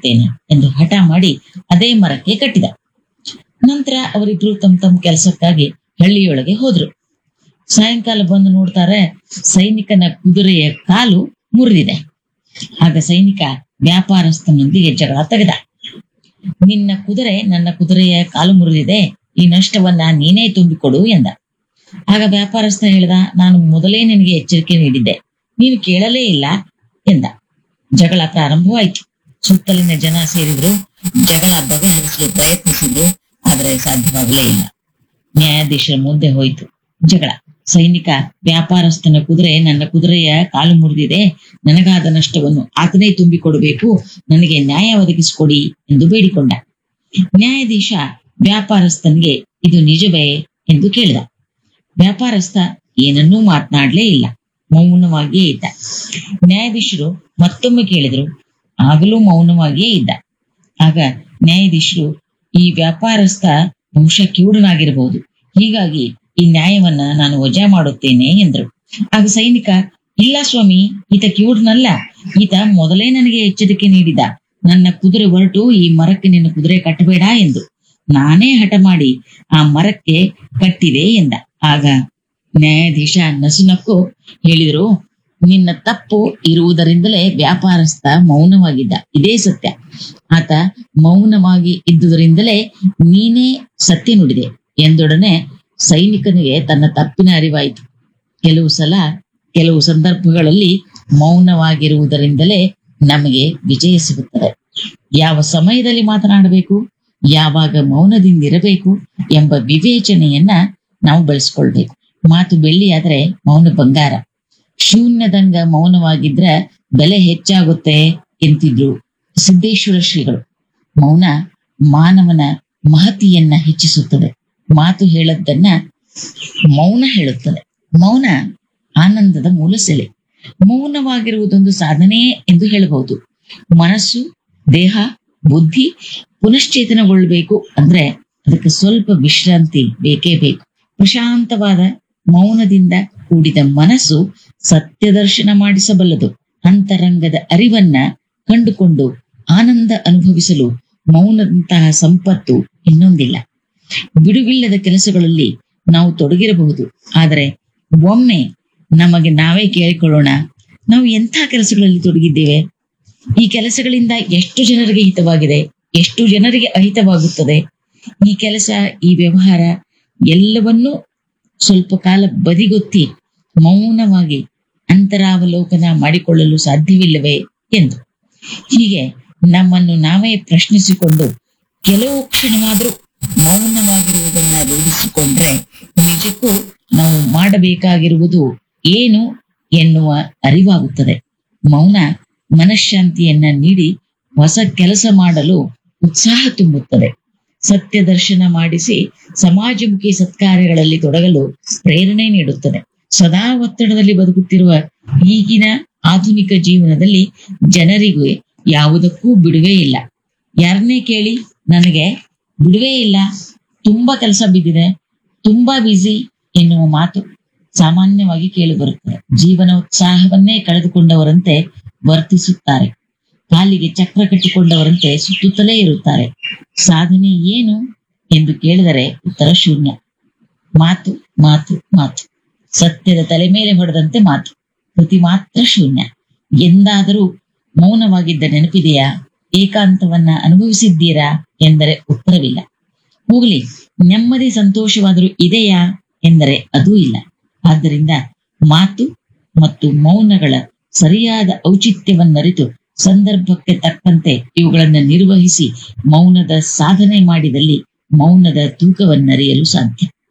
ಮಾಡುತ್ತೇನೆ ಎಂದು ಹಠ ಮಾಡಿ ಅದೇ ಮರಕ್ಕೆ ಕಟ್ಟಿದ ನಂತರ ಅವರಿಬ್ರು ತಮ್ಮ ತಮ್ಮ ಕೆಲಸಕ್ಕಾಗಿ ಹಳ್ಳಿಯೊಳಗೆ ಹೋದ್ರು ಸಾಯಂಕಾಲ ಬಂದು ನೋಡ್ತಾರೆ ಸೈನಿಕನ ಕುದುರೆಯ ಕಾಲು ಮುರಿದಿದೆ ಆಗ ಸೈನಿಕ ವ್ಯಾಪಾರಸ್ಥನೊಂದಿಗೆ ಜಗಳ ತೆಗೆದ ನಿನ್ನ ಕುದುರೆ ನನ್ನ ಕುದುರೆಯ ಕಾಲು ಮುರಿದಿದೆ ಈ ನಷ್ಟವನ್ನ ನೀನೇ ತುಂಬಿಕೊಡು ಎಂದ ಆಗ ವ್ಯಾಪಾರಸ್ಥ ಹೇಳಿದ ನಾನು ಮೊದಲೇ ನಿನಗೆ ಎಚ್ಚರಿಕೆ ನೀಡಿದ್ದೆ ನೀನು ಕೇಳಲೇ ಇಲ್ಲ ಎಂದ ಜಗಳ ಪ್ರಾರಂಭವಾಯಿತು ಸುತ್ತಲಿನ ಜನ ಸೇರಿದ್ರು ಜಗಳ ಬಗೆಹರಿಸಲು ಪ್ರಯತ್ನಿಸಿದ್ರು ಆದರೆ ಸಾಧ್ಯವಾಗಲೇ ಇಲ್ಲ ನ್ಯಾಯಾಧೀಶರ ಮುಂದೆ ಹೋಯಿತು ಜಗಳ ಸೈನಿಕ ವ್ಯಾಪಾರಸ್ಥನ ಕುದುರೆ ನನ್ನ ಕುದುರೆಯ ಕಾಲು ಮುರಿದಿದೆ ನನಗಾದ ನಷ್ಟವನ್ನು ಆತನೇ ತುಂಬಿಕೊಡಬೇಕು ನನಗೆ ನ್ಯಾಯ ಒದಗಿಸಿಕೊಡಿ ಎಂದು ಬೇಡಿಕೊಂಡ ನ್ಯಾಯಾಧೀಶ ವ್ಯಾಪಾರಸ್ಥನಿಗೆ ಇದು ನಿಜವೇ ಎಂದು ಕೇಳಿದ ವ್ಯಾಪಾರಸ್ಥ ಏನನ್ನೂ ಮಾತನಾಡಲೇ ಇಲ್ಲ ಮೌನವಾಗಿಯೇ ಇದ್ದ ನ್ಯಾಯಾಧೀಶರು ಮತ್ತೊಮ್ಮೆ ಕೇಳಿದ್ರು ಆಗಲೂ ಮೌನವಾಗಿಯೇ ಇದ್ದ ಆಗ ನ್ಯಾಯಾಧೀಶರು ಈ ವ್ಯಾಪಾರಸ್ಥ ಬಹುಶಃ ಕಿವುಡನಾಗಿರಬಹುದು ಹೀಗಾಗಿ ಈ ನ್ಯಾಯವನ್ನ ನಾನು ವಜಾ ಮಾಡುತ್ತೇನೆ ಎಂದರು ಆಗ ಸೈನಿಕ ಇಲ್ಲ ಸ್ವಾಮಿ ಈತ ಕಿವುಡನಲ್ಲ ಈತ ಮೊದಲೇ ನನಗೆ ಎಚ್ಚರಿಕೆ ನೀಡಿದ ನನ್ನ ಕುದುರೆ ಹೊರಟು ಈ ಮರಕ್ಕೆ ನಿನ್ನ ಕುದುರೆ ಕಟ್ಟಬೇಡ ಎಂದು ನಾನೇ ಹಠ ಮಾಡಿ ಆ ಮರಕ್ಕೆ ಕಟ್ಟಿದೆ ಎಂದ ಆಗ ನ್ಯಾಯಾಧೀಶ ನಸುನಕ್ಕು ಹೇಳಿದ್ರು ನಿನ್ನ ತಪ್ಪು ಇರುವುದರಿಂದಲೇ ವ್ಯಾಪಾರಸ್ಥ ಮೌನವಾಗಿದ್ದ ಇದೇ ಸತ್ಯ ಆತ ಮೌನವಾಗಿ ಇದ್ದುದರಿಂದಲೇ ನೀನೇ ಸತ್ಯ ನುಡಿದೆ ಎಂದೊಡನೆ ಸೈನಿಕನಿಗೆ ತನ್ನ ತಪ್ಪಿನ ಅರಿವಾಯಿತು ಕೆಲವು ಸಲ ಕೆಲವು ಸಂದರ್ಭಗಳಲ್ಲಿ ಮೌನವಾಗಿರುವುದರಿಂದಲೇ ನಮಗೆ ವಿಜಯ ಸಿಗುತ್ತದೆ ಯಾವ ಸಮಯದಲ್ಲಿ ಮಾತನಾಡಬೇಕು ಯಾವಾಗ ಮೌನದಿಂದಿರಬೇಕು ಎಂಬ ವಿವೇಚನೆಯನ್ನ ನಾವು ಬೆಳೆಸ್ಕೊಳ್ಬೇಕು ಮಾತು ಬೆಳ್ಳಿಯಾದ್ರೆ ಮೌನ ಬಂಗಾರ ಶೂನ್ಯದಂಗ ಮೌನವಾಗಿದ್ರ ಬೆಲೆ ಹೆಚ್ಚಾಗುತ್ತೆ ಎಂತಿದ್ರು ಸಿದ್ದೇಶ್ವರ ಶ್ರೀಗಳು ಮೌನ ಮಾನವನ ಮಹತಿಯನ್ನ ಹೆಚ್ಚಿಸುತ್ತದೆ ಮಾತು ಹೇಳದ್ದನ್ನ ಮೌನ ಹೇಳುತ್ತದೆ ಮೌನ ಆನಂದದ ಮೂಲ ಸೆಲೆ ಮೌನವಾಗಿರುವುದೊಂದು ಸಾಧನೆ ಎಂದು ಹೇಳಬಹುದು ಮನಸ್ಸು ದೇಹ ಬುದ್ಧಿ ಪುನಶ್ಚೇತನಗೊಳ್ಬೇಕು ಅಂದ್ರೆ ಅದಕ್ಕೆ ಸ್ವಲ್ಪ ವಿಶ್ರಾಂತಿ ಬೇಕೇ ಬೇಕು ಪ್ರಶಾಂತವಾದ ಮೌನದಿಂದ ಕೂಡಿದ ಮನಸ್ಸು ಸತ್ಯದರ್ಶನ ಮಾಡಿಸಬಲ್ಲದು ಅಂತರಂಗದ ಅರಿವನ್ನ ಕಂಡುಕೊಂಡು ಆನಂದ ಅನುಭವಿಸಲು ಮೌನದಂತಹ ಸಂಪತ್ತು ಇನ್ನೊಂದಿಲ್ಲ ಬಿಡುವಿಲ್ಲದ ಕೆಲಸಗಳಲ್ಲಿ ನಾವು ತೊಡಗಿರಬಹುದು ಆದರೆ ಒಮ್ಮೆ ನಮಗೆ ನಾವೇ ಕೇಳಿಕೊಳ್ಳೋಣ ನಾವು ಎಂಥ ಕೆಲಸಗಳಲ್ಲಿ ತೊಡಗಿದ್ದೇವೆ ಈ ಕೆಲಸಗಳಿಂದ ಎಷ್ಟು ಜನರಿಗೆ ಹಿತವಾಗಿದೆ ಎಷ್ಟು ಜನರಿಗೆ ಅಹಿತವಾಗುತ್ತದೆ ಈ ಕೆಲಸ ಈ ವ್ಯವಹಾರ ಎಲ್ಲವನ್ನೂ ಸ್ವಲ್ಪ ಕಾಲ ಬದಿಗೊತ್ತಿ ಮೌನವಾಗಿ ಅಂತರಾವಲೋಕನ ಮಾಡಿಕೊಳ್ಳಲು ಸಾಧ್ಯವಿಲ್ಲವೇ ಎಂದು ಹೀಗೆ ನಮ್ಮನ್ನು ನಾವೇ ಪ್ರಶ್ನಿಸಿಕೊಂಡು ಕೆಲವು ಕ್ಷಣವಾದರೂ ಮೌನವಾಗಿರುವುದನ್ನ ರೂಢಿಸಿಕೊಂಡ್ರೆ ನಿಜಕ್ಕೂ ನಾವು ಮಾಡಬೇಕಾಗಿರುವುದು ಏನು ಎನ್ನುವ ಅರಿವಾಗುತ್ತದೆ ಮೌನ ಮನಃಶಾಂತಿಯನ್ನ ನೀಡಿ ಹೊಸ ಕೆಲಸ ಮಾಡಲು ಉತ್ಸಾಹ ತುಂಬುತ್ತದೆ ಸತ್ಯ ದರ್ಶನ ಮಾಡಿಸಿ ಸಮಾಜಮುಖಿ ಸತ್ಕಾರ್ಯಗಳಲ್ಲಿ ತೊಡಗಲು ಪ್ರೇರಣೆ ನೀಡುತ್ತದೆ ಸದಾ ಒತ್ತಡದಲ್ಲಿ ಬದುಕುತ್ತಿರುವ ಈಗಿನ ಆಧುನಿಕ ಜೀವನದಲ್ಲಿ ಜನರಿಗೆ ಯಾವುದಕ್ಕೂ ಬಿಡುವೇ ಇಲ್ಲ ಯಾರನ್ನೇ ಕೇಳಿ ನನಗೆ ಬಿಡುವೇ ಇಲ್ಲ ತುಂಬಾ ಕೆಲಸ ಬಿದ್ದಿದೆ ತುಂಬಾ ಬ್ಯುಸಿ ಎನ್ನುವ ಮಾತು ಸಾಮಾನ್ಯವಾಗಿ ಕೇಳಿಬರುತ್ತದೆ ಜೀವನ ಉತ್ಸಾಹವನ್ನೇ ಕಳೆದುಕೊಂಡವರಂತೆ ವರ್ತಿಸುತ್ತಾರೆ ಕಾಲಿಗೆ ಚಕ್ರ ಕಟ್ಟಿಕೊಂಡವರಂತೆ ಸುತ್ತುತ್ತಲೇ ಇರುತ್ತಾರೆ ಸಾಧನೆ ಏನು ಎಂದು ಕೇಳಿದರೆ ಉತ್ತರ ಶೂನ್ಯ ಮಾತು ಮಾತು ಮಾತು ಸತ್ಯದ ತಲೆ ಮೇಲೆ ಹೊಡೆದಂತೆ ಮಾತು ಕೃತಿ ಮಾತ್ರ ಶೂನ್ಯ ಎಂದಾದರೂ ಮೌನವಾಗಿದ್ದ ನೆನಪಿದೆಯಾ ಏಕಾಂತವನ್ನ ಅನುಭವಿಸಿದ್ದೀರಾ ಎಂದರೆ ಉತ್ತರವಿಲ್ಲ ಹೋಗಲಿ ನೆಮ್ಮದಿ ಸಂತೋಷವಾದರೂ ಇದೆಯಾ ಎಂದರೆ ಅದೂ ಇಲ್ಲ ಆದ್ದರಿಂದ ಮಾತು ಮತ್ತು ಮೌನಗಳ ಸರಿಯಾದ ಔಚಿತ್ಯವನ್ನರಿತು ಸಂದರ್ಭಕ್ಕೆ ತಕ್ಕಂತೆ ಇವುಗಳನ್ನು ನಿರ್ವಹಿಸಿ ಮೌನದ ಸಾಧನೆ ಮಾಡಿದಲ್ಲಿ ಮೌನದ ತೂಕವನ್ನರಿಯಲು ಸಾಧ್ಯ